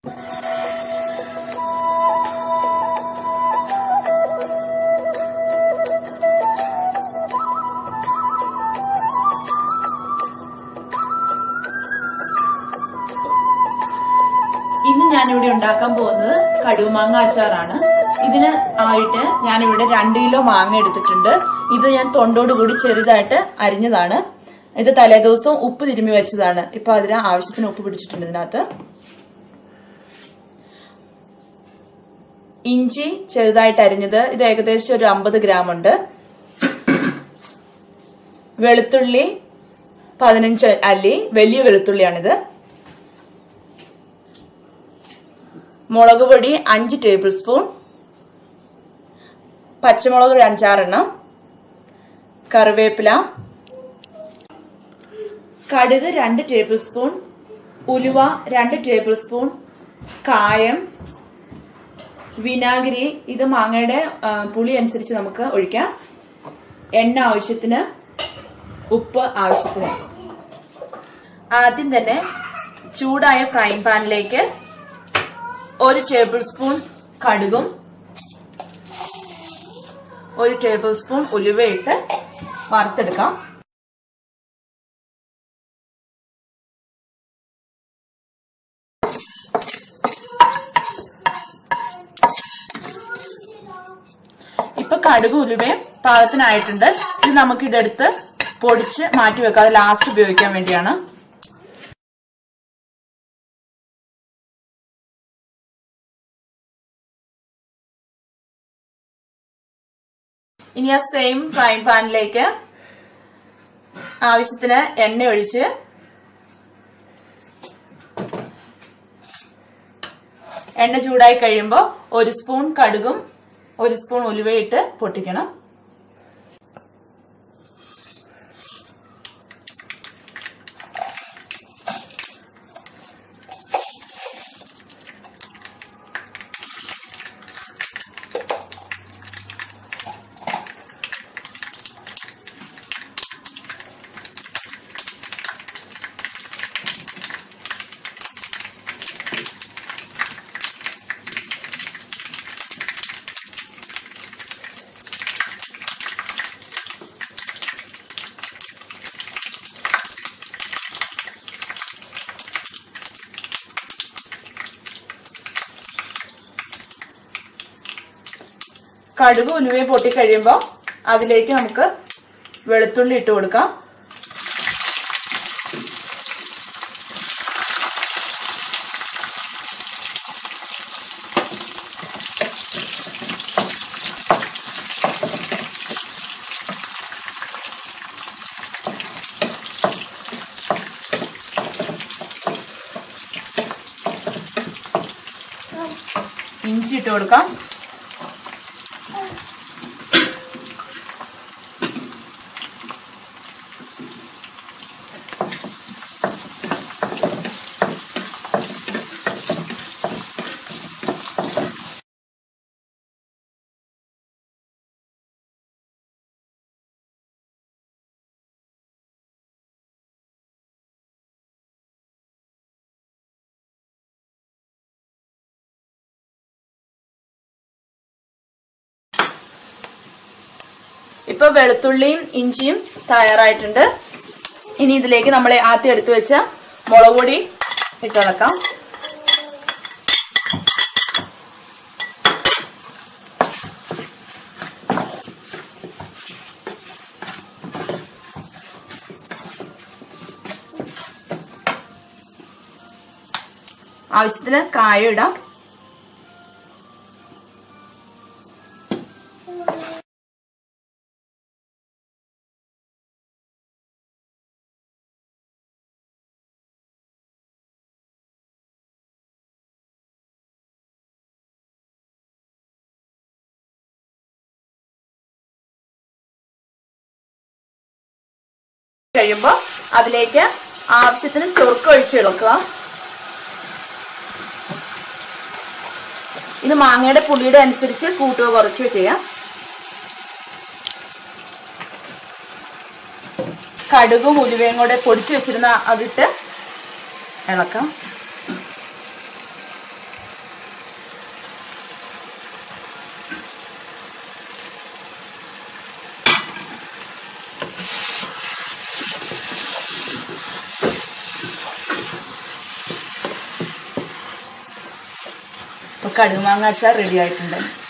ഇന്ന് ഞാനിവിടെ ഉണ്ടാക്കാൻ പോകുന്നത് കടുമാങ്ങ അച്ചാറാണ് ഇതിന് ആയിട്ട് ഞാനിവിടെ രണ്ട് കിലോ മാങ്ങ എടുത്തിട്ടുണ്ട് ഇത് ഞാൻ തൊണ്ടോട് കൂടി ചെറുതായിട്ട് അരിഞ്ഞതാണ് ഇത് തലേദിവസം ഉപ്പ് തിരുമ്മി വെച്ചതാണ് ഇപ്പൊ അതിന് ആവശ്യത്തിന് ഉപ്പ് പിടിച്ചിട്ടുണ്ട് ഇതിനകത്ത് ഇഞ്ചി ചെറുതായിട്ട് അരിഞ്ഞത് ഇത് ഏകദേശം ഒരു അമ്പത് ഗ്രാം ഉണ്ട് വെളുത്തുള്ളി പതിനഞ്ച് അല്ലി വലിയ വെളുത്തുള്ളിയാണിത് മുളക് പൊടി അഞ്ച് ടേബിൾ സ്പൂൺ പച്ചമുളക് ഒരു അഞ്ചാറെണ്ണം കറിവേപ്പില കടുക് രണ്ട് ടേബിൾ സ്പൂൺ ഉലുവ രണ്ട് ടേബിൾ സ്പൂൺ കായം വിനാഗിരി ഇത് മാങ്ങയുടെ ആ, പുളി അനുസരിച്ച് നമുക്ക് ഒഴിക്കാം എണ്ണ ആവശ്യത്തിന് ഉപ്പ് ആവശ്യത്തിന് ആദ്യം തന്നെ ചൂടായ ഫ്രൈങ് പാനിലേക്ക് ഒരു ടേബിൾ സ്പൂൺ കടുകും ഒരു ടേബിൾ സ്പൂൺ ഉലുവയിട്ട് വറുത്തെടുക്കാം ഇപ്പൊ കടുക് ഉലുവയും പാകത്തിനായിട്ടുണ്ട് ഇത് നമുക്ക് ഇതെടുത്ത് പൊടിച്ച് മാറ്റി വെക്കാം അത് ലാസ്റ്റ് ഉപയോഗിക്കാൻ വേണ്ടിയാണ് ഇനി ആ സെയിം ഫ്രൈ പാനിലേക്ക് ആവശ്യത്തിന് എണ്ണ ഒഴിച്ച് എണ്ണ ചൂടായി കഴിയുമ്പോൾ ഒരു സ്പൂൺ കടുകും ഒരു സ്പൂൺ ഉലുവയിട്ട് പൊട്ടിക്കണം കടുക് ഉലുവയും പൊട്ടിക്കഴിയുമ്പോൾ അതിലേക്ക് നമുക്ക് വെളുത്തുള്ളി ഇട്ട് കൊടുക്കാം ഇഞ്ചി ഇട്ട് കൊടുക്കാം ഇപ്പൊ വെളുത്തുള്ളിയും ഇഞ്ചിയും തയ്യാറായിട്ടുണ്ട് ഇനി ഇതിലേക്ക് നമ്മൾ ആദ്യം എടുത്തു വെച്ച മുളക് പൊടി ഇട്ടിളക്കാം ആവശ്യത്തിന് കായം ഇടാം കഴിയുമ്പോൾ അതിലേക്ക് ആവശ്യത്തിന് ചൊറുക്ക് ഒഴിച്ച് ഇളക്കുക ഇത് മാങ്ങയുടെ പുളിയുടെ അനുസരിച്ച് കൂട്ടുകയോ കുറയ്ക്കുകയോ ചെയ്യാം കടുകും ഉലുവയും കൂടെ പൊടിച്ചു വെച്ചിരുന്ന അതിട്ട് ഇളക്കാം അപ്പൊ കടുമാങ്ങ അച്ചാർ റെഡി ആയിട്ടുണ്ട്